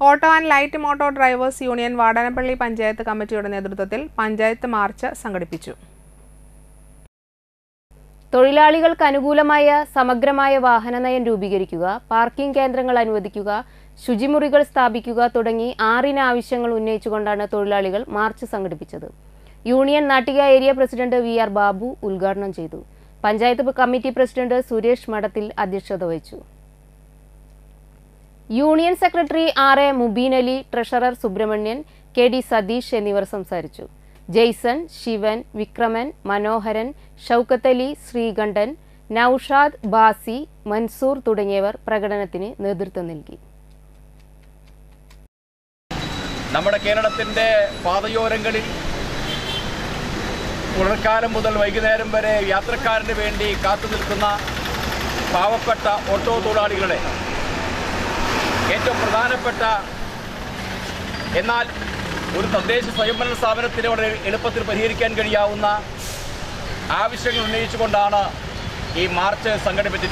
auto and light motor drivers union Vadanappally panchayat കമ്മിറ്റിയുടെ നേതൃത്വത്തിൽ panchayat March സംഘടിപ്പിച്ചു തൊഴിലാളികൾക്ക് അനുകൂലമായ സമഗ്രമായ വാഹനനയം രൂപീകരിക്കുക പാർക്കിംഗ് കേന്ദ്രങ്ങൾ അനുവദിക്കുക ശുചിമുറികൾ സ്ഥാപിക്കുക തുടങ്ങി ആറിന് ആവശ്യങ്ങൾ ഉന്നയിച്ചുകൊണ്ടാണ് തൊഴിലാളികൾ മാർച്ച് സംഘടിപ്പിച്ചത് union Nattika area president V R Babu ഉദ്ഘാടനം ചെയ്തു പഞ്ചായത്ത് കമ്മിറ്റി പ്രസിഡന്റ് സുരേഷ് മഠത്തിൽ അധ്യക്ഷത വഹിച്ചു union secretary R A Mubeen Ali treasurer Subrahmanyan K D Satheesh എന്നിവർ സംസാരിച്ചു ജെയ്സൺ ശിവൻ വിക്രമൻ മനോഹരൻ ഷൗക്കത്തലി ശ്രീകണ്ഠൻ നൌഷാദ് ബാസി മൻസൂർ തുടങ്ങിയവർ പ്രകടനത്തിന് നേതൃത്വം നൽകി നമ്മുടെ കേരളത്തിൻ്റെ പാതയോരങ്ങളിൽ പുലർക്കാലം മുതൽ വൈകുന്നേരം വരെ യാത്രക്കാരന് വേണ്ടി കാത്തു നിൽക്കുന്ന പാവപ്പെട്ട ഓട്ടോ തൊഴിലാളികളുടെ ഏറ്റവും പ്രധാനപ്പെട്ട എന്നാൽ ഒരു തദ്ദേശ സ്വയംഭരണ സ്ഥാപനത്തിന് വളരെ എളുപ്പത്തിൽ പരിഹരിക്കാൻ കഴിയാവുന്ന ആവശ്യങ്ങൾ ഉന്നയിച്ചുകൊണ്ടാണ് ഈ മാർച്ച് സംഘടിപ്പിച്ചിട്ടുള്ളത്